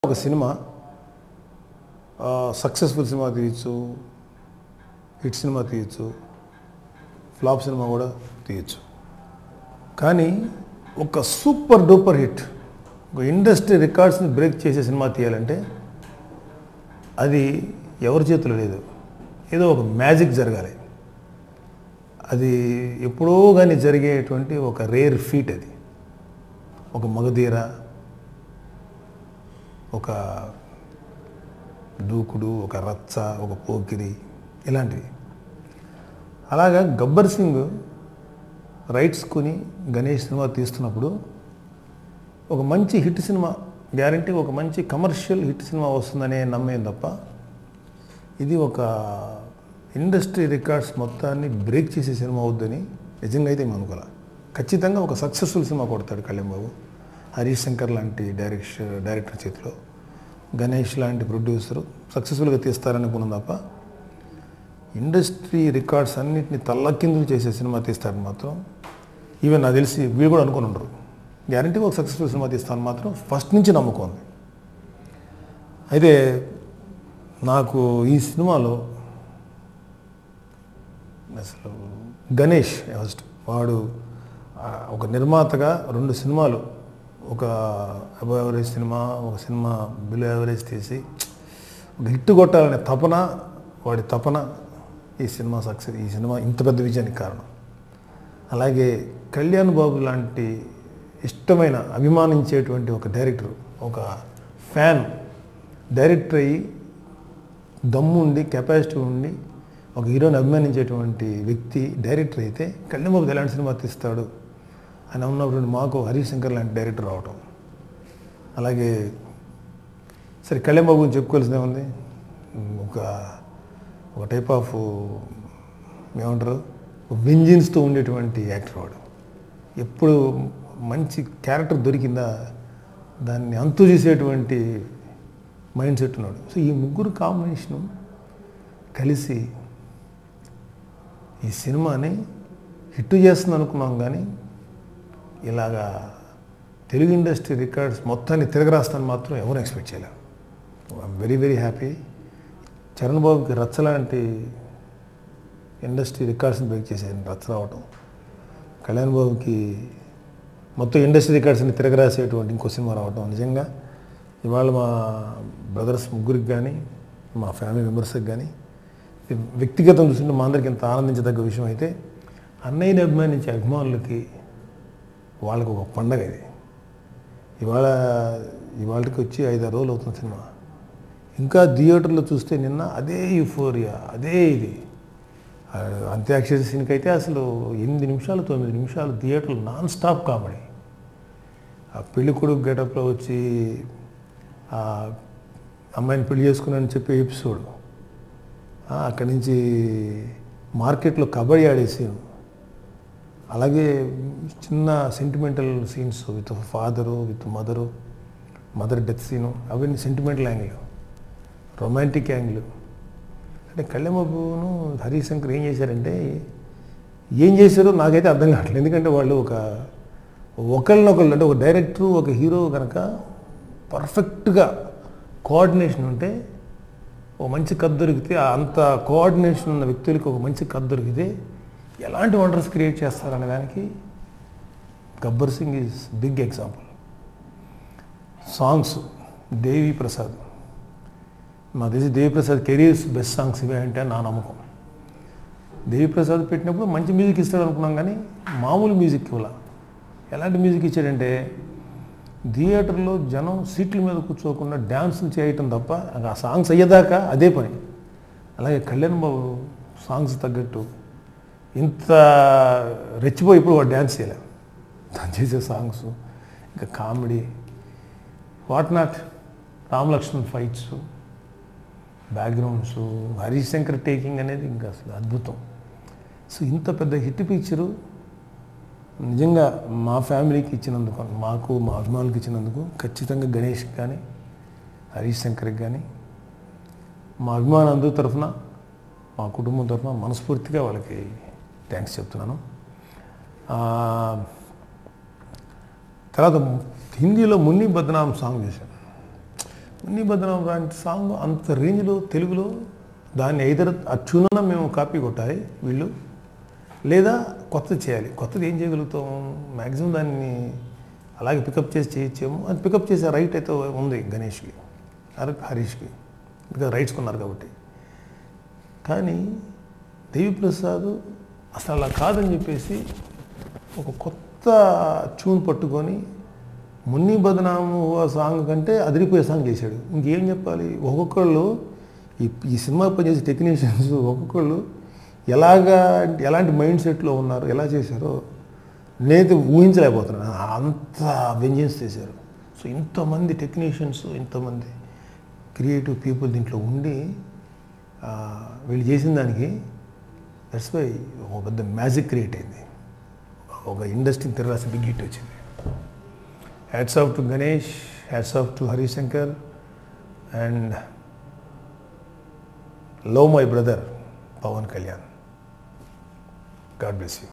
ఒక cinema successful cinema తీయచ్చు hit cinema తీయచ్చు ఫ్లాప్ సినిమా కూడా తీయచ్చు కానీ ఒక సూపర్ డూపర్ హిట్ ఒక ఇండస్ట్రీ రికార్డ్స్ని బ్రేక్ చేసే సినిమా తీయాలంటే అది ఎవరి చేతిలో లేదు ఏదో ఒక మ్యాజిక్ జరగాలి అది ఎప్పుడో కానీ జరిగేటువంటి ఒక రేర్ ఫీట్ అది ఒక మగధీర ఒక దూకుడు ఒక రచ్చ ఒక పోకిరి ఇలాంటివి అలాగా గబ్బర్ సింగ్ రైట్స్ కొని గణేష్ సినిమా తీస్తున్నప్పుడు ఒక మంచి హిట్ సినిమా గ్యారంటీ ఒక మంచి కమర్షియల్ హిట్ సినిమా వస్తుందనే నమ్మేం తప్ప ఇది ఒక ఇండస్ట్రీ రికార్డ్స్ మొత్తాన్ని బ్రేక్ చేసే సినిమా అవుద్దని నిజంగా అయితే మేము అనుకోలే ఖచ్చితంగా ఒక సక్సెస్ఫుల్ సినిమా కొడతాడు కళ్యాణ్ బాబు హరీష్ శంకర్ లాంటి డైరెక్షన్ డైరెక్టర్ చేతిలో గణేష్ లాంటి ప్రొడ్యూసర్ సక్సెస్ఫుల్గా తీస్తారనుకున్నాం తప్ప ఇండస్ట్రీ రికార్డ్స్ అన్నింటినీ తల్లకిందులు చేసే సినిమా తీస్తారని మాత్రం ఈవెన్ నాకు తెలిసి వీళ్ళు కూడా అనుకుని ఉండరు గ్యారంటీగా ఒక సక్సెస్ఫుల్ సినిమా తీస్తాను మాత్రం ఫస్ట్ నుంచి నమ్మకం ఉంది అయితే నాకు ఈ సినిమాలో అసలు గణేష్ ఫస్ట్ వాడు ఆ, ఒక నిర్మాతగా రెండు సినిమాలు ఒక అబో యావరేజ్ సినిమా ఒక సినిమా బిలో యావరేజ్ తీసి ఒక హిట్ కొట్టాలనే తపన వాడి తపన ఈ సినిమా సక్సెస్ ఈ సినిమా ఇంత పెద్ద విజయానికి కారణం అలాగే కళ్యాణ్ బాబు లాంటి ఇష్టమైన అభిమానించేటువంటి ఒక డైరెక్టర్ ఒక ఫ్యాన్ డైరెక్టర్ అయ్యి దమ్ము ఉండి కెపాసిటీ ఉండి ఒక హీరోని అభిమానించేటువంటి వ్యక్తి డైరెక్టర్ అయితే కళ్యాణ్ బాబు ఎలాంటి సినిమా తీస్తాడు అని ఉన్నటువంటి మాకు హరీష్ శంకర్ లాంటి డైరెక్టర్ రావటం అలాగే సరే కళ్యాణ్ బాబు గురించి చెప్పుకోవాల్సిందే ఉంది ఒక ఒక టైప్ ఆఫ్ ఏమంటారు వెంజిన్స్తో ఉండేటువంటి యాక్టర్ వాడు ఎప్పుడు మంచి క్యారెక్టర్ దొరికిందా దాన్ని అంతు చేసేటువంటి మైండ్ సెట్ ఉన్నాడు సో ఈ ముగ్గురు కాంబినేషను కలిసి ఈ సినిమాని హిట్ చేస్తుంది అనుకున్నాం కానీ ఇలాగా తెలుగు ఇండస్ట్రీ రికార్డ్స్ మొత్తాన్ని తిరగరాస్తాను మాత్రం ఎవరు ఎక్స్పెక్ట్ చేయలేరు I'm very very happy Charan బాబుకి రచ్చ లాంటి ఇండస్ట్రీ రికార్డ్స్ని బ్రేక్ చేసేది రచ్చ రావటం కళ్యాణ్ బాబుకి మొత్తం ఇండస్ట్రీ రికార్డ్స్ని తిరగరాసేటువంటి ఇంకో సినిమా రావటం నిజంగా ఇవాళ మా బ్రదర్స్ ముగ్గురికి కానీ మా ఫ్యామిలీ మెంబర్స్కి కానీ వ్యక్తిగతం చూస్తుంటే మా అందరికి ఇంత ఆనందించదగ్గ విషయం అయితే అన్నయ్యని అభిమానించే అభిమానులకి వాళ్ళకు ఒక పండగ ఇది ఇవాళ ఇవాళకి వచ్చి ఐదారు రోజులు అవుతుంది సినిమా ఇంకా థియేటర్లో చూస్తే నిన్న అదే యూఫోరియా అదే ఇది ఆ అంత్యాక్షరి సీన్కి అయితే అసలు ఎనిమిది నిమిషాలు తొమ్మిది నిమిషాలు థియేటర్లు నాన్ స్టాప్ కామెడీ ఆ పెళ్లి కొడుకు గెటప్లో వచ్చి ఆ అమ్మాయిని పెళ్లి చేసుకున్నానని చెప్పే ఎపిసోడ్ ఆ, అక్కడి నుంచి మార్కెట్లో కబడ్డీ ఆడే సీన్ అలాగే చిన్న sentimental scenes with father with mother mother death scene అవన్నీ సెంటిమెంటల్ యాంగిల్ రొమాంటిక్ యాంగిల్ అంటే కళ్యాణబాబును హరీష్ శంకర్ ఏం చేశారంటే ఏం చేశారో నాకైతే అర్థం కావట్లేదు ఎందుకంటే వాళ్ళు ఒక ఒకళ్ళనొకళ్ళు అంటే ఒక డైరెక్టరు ఒక హీరో కనుక పర్ఫెక్ట్గా కోఆర్డినేషన్ ఉంటే ఒక మంచి కథ దొరికితే ఆ అంత కోఆర్డినేషన్ ఉన్న వ్యక్తులకి ఒక మంచి కథ దొరికితే ఎలాంటి వండర్స్ క్రియేట్ చేస్తారనే దానికి Gabbar Singh is big example songs Devi Prasad మా తెలిసి దేవిప్రసాద్ కెరీర్స్ బెస్ట్ సాంగ్స్ ఇవే అంటే నా నమ్మకం దేవిప్రసాద్ పెట్టినప్పుడు మంచి మ్యూజిక్ ఇస్తాడు అనుకున్నాం కానీ మామూలు మ్యూజిక్ ఇవ్వాల ఎలాంటి మ్యూజిక్ ఇచ్చాడంటే థియేటర్లో జనం సీట్ల మీద కూర్చోకుండా డ్యాన్సులు చేయటం తప్ప ఆ సాంగ్స్ అయ్యేదాకా అదే పని అలాగే కళ్యాణ్ బాబు సాంగ్స్ తగ్గట్టు ఇంత రెచ్చిపోయి ఇప్పుడు వాడు డ్యాన్స్ చేయలేం తను చేసే సాంగ్స్ ఇంకా comedy what not Ram Lakshman fights backgrounds Harish Shankar taking అనేది ఇంకా అసలు అద్భుతం సో ఇంత పెద్ద హిట్ పిక్చరు నిజంగా మా ఫ్యామిలీకి ఇచ్చినందుకు మాకు మా అభిమానులకు ఇచ్చినందుకు ఖచ్చితంగా గణేష్కి కానీ హరీష్ శంకర్కి కానీ మా అభిమానులందరి తరఫున మా కుటుంబం తరఫున మనస్ఫూర్తిగా వాళ్ళకి థ్యాంక్స్ చెప్తున్నాను ఆ, తర్వాత హిందీలో మున్ని బద్నాం సాంగ్ చేశాను మున్ని భద్రం లాంటి సాంగ్ అంత రేంజ్లో తెలుగులో దాన్ని ఐదర్ అచ్చున మేము కాపీ కొట్టాలి వీళ్ళు లేదా కొత్తది చేయాలి కొత్తది ఏం చేయగలుగుతాం మ్యాక్సిమం దాన్ని అలాగే పికప్ చేసి చేయొచ్చేమో అది పికప్ చేసే రైట్ అయితే ఉంది గణేష్కి హరి హరీష్కి బికాజ్ రైట్స్ కొన్నారు కాబట్టి కానీ దేవిప్రసాద్ అసలు అలా కాదని చెప్పేసి ఒక కొత్త ట్యూన్ పట్టుకొని మున్ని బదనాము ఆ సాంగ్ కంటే అదిరిపోయే సాంగ్ చేశాడు ఇంకేం చెప్పాలి ఒక్కొక్కళ్ళు ఈ ఈ సినిమా పనిచేసే టెక్నీషియన్స్ ఒక్కొక్కళ్ళు ఎలాగా ఎలాంటి మైండ్ సెట్లో ఉన్నారు ఎలా చేశారో నేనైతే ఊహించలేకపోతున్నాను అంత వెంజెన్స్ చేశారు సో ఇంతమంది టెక్నీషియన్స్ ఇంతమంది క్రియేటివ్ పీపుల్ దీంట్లో ఉండి ఆ, వీళ్ళు చేసిన దానికి దట్స్ వై ఒక పెద్ద మ్యాజిక్ క్రియేట్ అయింది ఒక ఇండస్ట్రీని తిరగాల్సిన బిగ్ హిట్ వచ్చింది hats off to Ganesh hats off to Harishankar and love my brother Pawan Kalyan God bless you